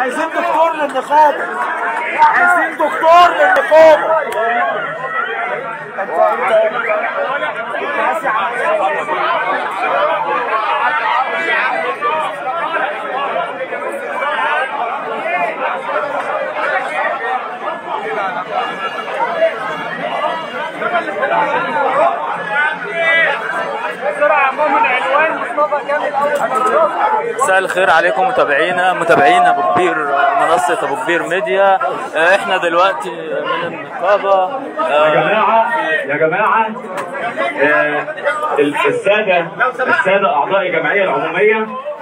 عايزين دكتور للنقابة عايزين دكتور للنقابة مساء الخير عليكم متابعينا متابعينا ابو كبير منصه ابو كبير ميديا آه، احنا دلوقتي من النقابه يا آه، جماعة يا جماعة آه، السادة السادة أعضاء الجمعية العمومية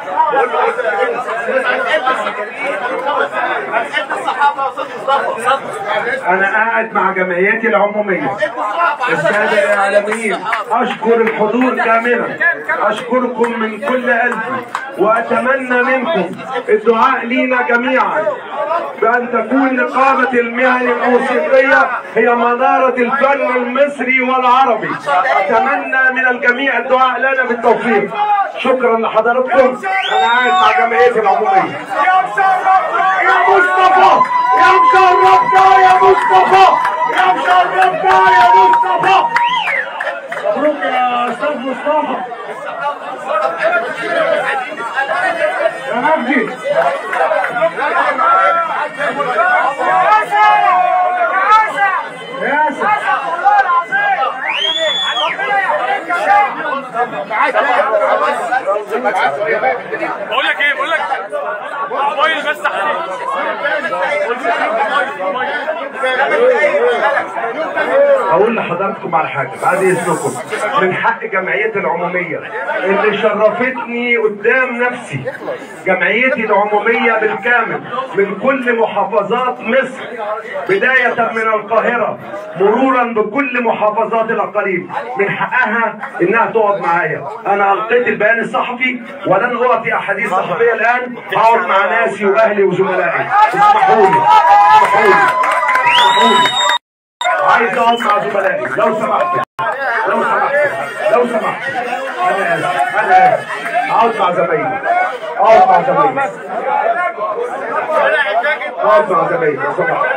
أنا قاعد مع جمعيتي العمومية السادة الإعلاميين أشكر الحضور كاملا أشكركم من كل قلبي وأتمنى منكم الدعاء لينا جميعا بأن تكون نقابة المهن الموسيقية هي منارة الفن المصري والعربي أتمنى من الجميع الدعاء لنا بالتوفيق شكرا لحضراتكم أنا قاعد مع جمعيتي العمومية يا مشرفنا يا مصطفى يا مشرفنا يا مصطفى يا مشرفنا يا مصطفى مبروك يا أستاذ مصطفى يا مجدي يا سلام بقول لك ايه بقول لك موبايل بس اقول لحضراتكم على حاجه بعد اذنكم من حق جمعيتي العموميه اللي شرفتني قدام نفسي جمعيتي العموميه بالكامل من كل محافظات مصر بدايه من القاهره مرورا بكل محافظات الاقاليم من حقها انها تقعد معايا انا القيت البيان الصحفي ولن اعطي احاديث صحفيه الان هقعد مع ناسي واهلي وزملائي اسمحوا لي اسمحوا لي اسمحوا لي عايز اقعد مع زملائي لو سمحت لو سمحت لو سمحت انا اسف انا اسف اقعد مع زمايلي اقعد مع زمايلي اقعد مع زمايلي لو سمحت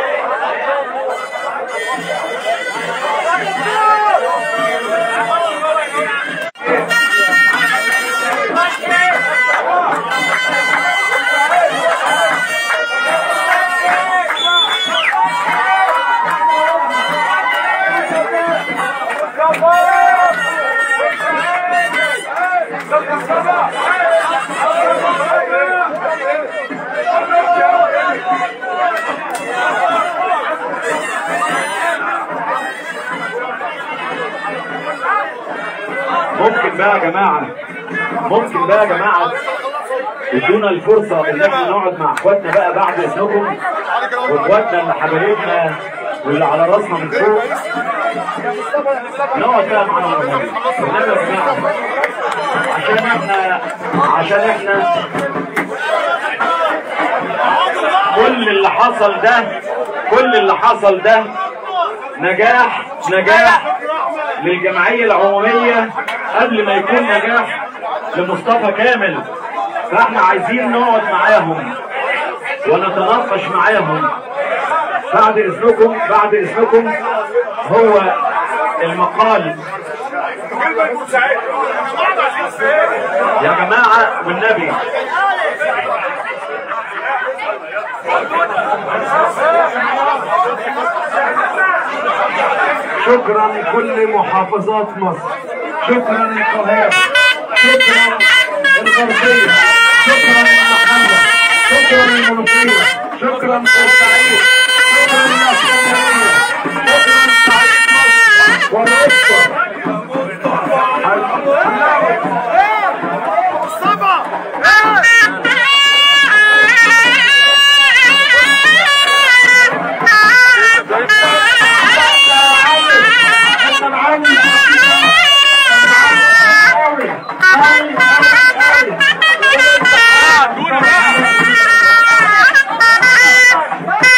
ممكن بقى يا جماعه ممكن بقى يا جماعه ادونا الفرصه ان احنا نقعد مع اخواتنا بقى بعد اذنكم واخواتنا اللي حبايبنا واللي على راسنا من فوق نقعد بقى معاهم والنبي. والنبي يا جماعه عشان احنا عشان احنا كل اللي حصل ده كل اللي حصل ده نجاح نجاح للجمعية العمومية قبل ما يكون نجاح لمصطفى كامل فاحنا عايزين نقعد معاهم ونتناقش معاهم بعد اذنكم بعد اذنكم هو المقال يا جماعة والنبي شكرا لكل محافظات مصر شكرا للقاهرة شكرا للغربية شكرا للمحلة شكرا للمنوفية شكرا للبورسعيد شكرا للاسكندرية شكرا لسعيد مصر والأقصر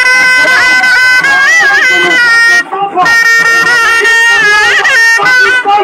Stop!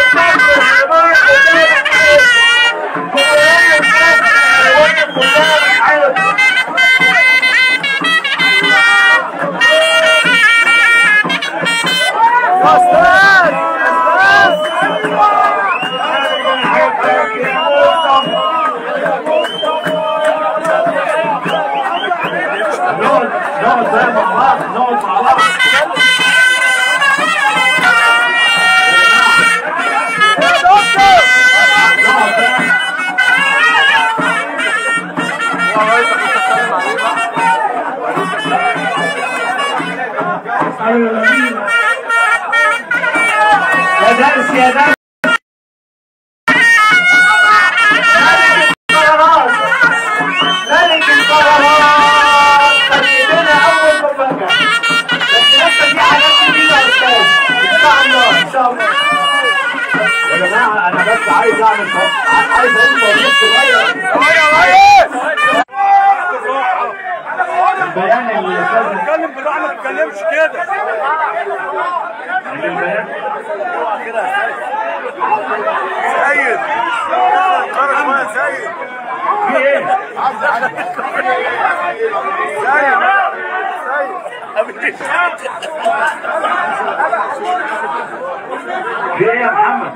نقعد نقعد بقى مع بعض نقعد مع بعض نقعد بقى يا درس يا درس القرارات ملك القرارات خلينا اول مفاجاه بس لسه في حاجات جديده يا استاذ ان شاء الله ان شاء الله يا جماعه انا بس عايز اعمل عايز اقول موضوع صغير البيان اللي استاذ اتكلم بالراحه ما تتكلمش كده البيان سيد خرج شويه سيد في ايه؟ في ايه يا محمد؟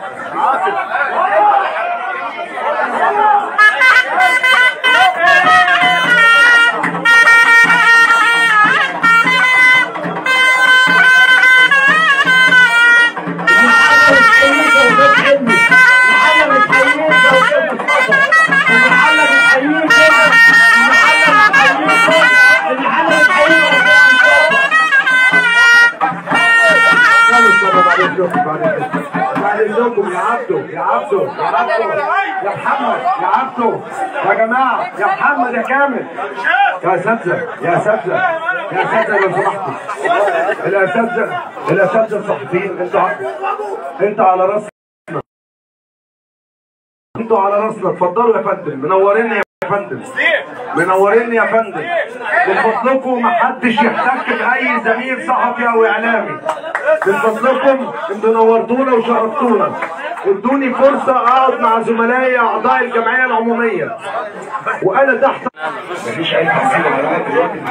بعد اذنكم يا عبدو يا عبدو يا عبدو يا محمد يا عبدو يا جماعه يا محمد يا كامل يا اساتذه يا اساتذه يا اساتذه لو سمحتوا الاساتذه الاساتذه الصحفيين انتوا ع- انتوا على راسنا انتوا على راسنا اتفضلوا يا فندم منورين يا فندم منورين يا فندم من فضلكم ما حدش يحتك باي زميل صحفي او اعلامي من فضلكم انتوا نورتونا وشرفتونا ادوني فرصه اقعد مع زملائي اعضاء الجمعيه العموميه وانا تحت مفيش اي تحصيل معلومات دلوقتي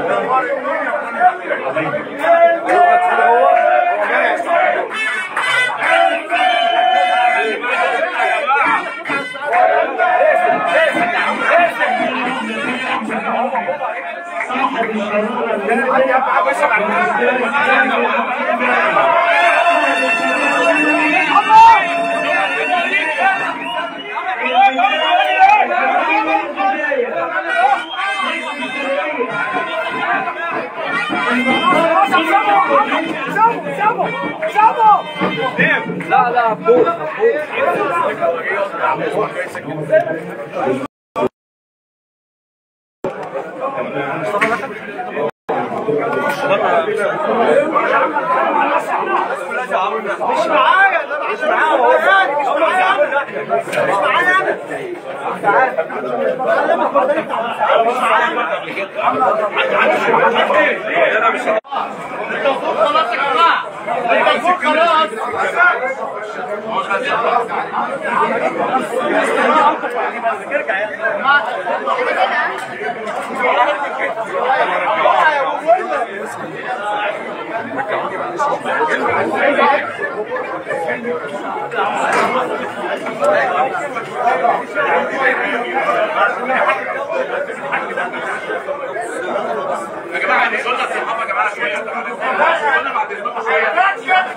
يا جماعه دي قلنا الصحافه يا جماعه شويه قلنا بعد اذنكم شويه ما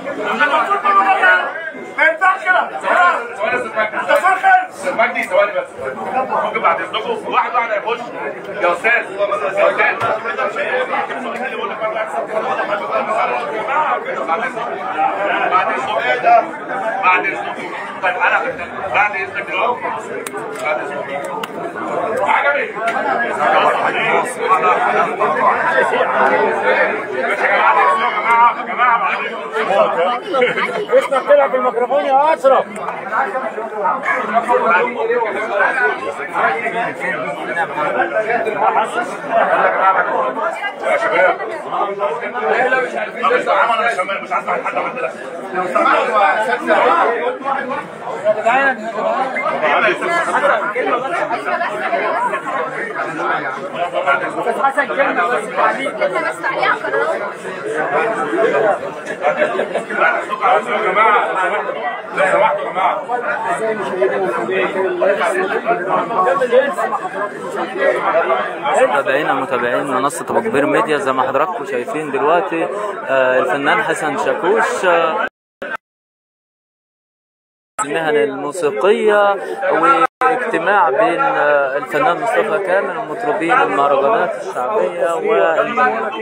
ينفعش كده ثواني يا استاذ مجدي استاذ مجدي ثواني بس ممكن بعد اذنكم واحد واحد هيخش يا استاذ يا استاذ بعد اذنكم بعد اذنكم بعد اذنكم طيب انا بعد اذنك دلوقتي بعد اذنكم عجبك خلاص خلاص يا جماعه جماعه يا جماعه معلش اشرف طلع في الميكروفون يا اشرف يا شباب مش عمل مش عمل مش عايز حد عمل ده حسن كلمه بس تعليق كلمة بس تعليق على القرارات يا جماعه لو سمحتوا يا جماعه متابعينا متابعين منصة أبو كبير ميديا زي ما حضراتكم شايفين دلوقتي آه، الفنان حسن شاكوش آه، المهن الموسيقية واجتماع بين آه، الفنان مصطفى كامل ومطربين المهرجانات الشعبية وال...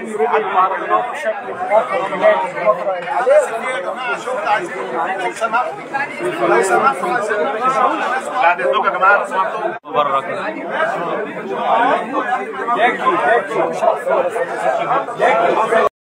بعد اذنكم يا جماعه لو سمحتوا بره كده.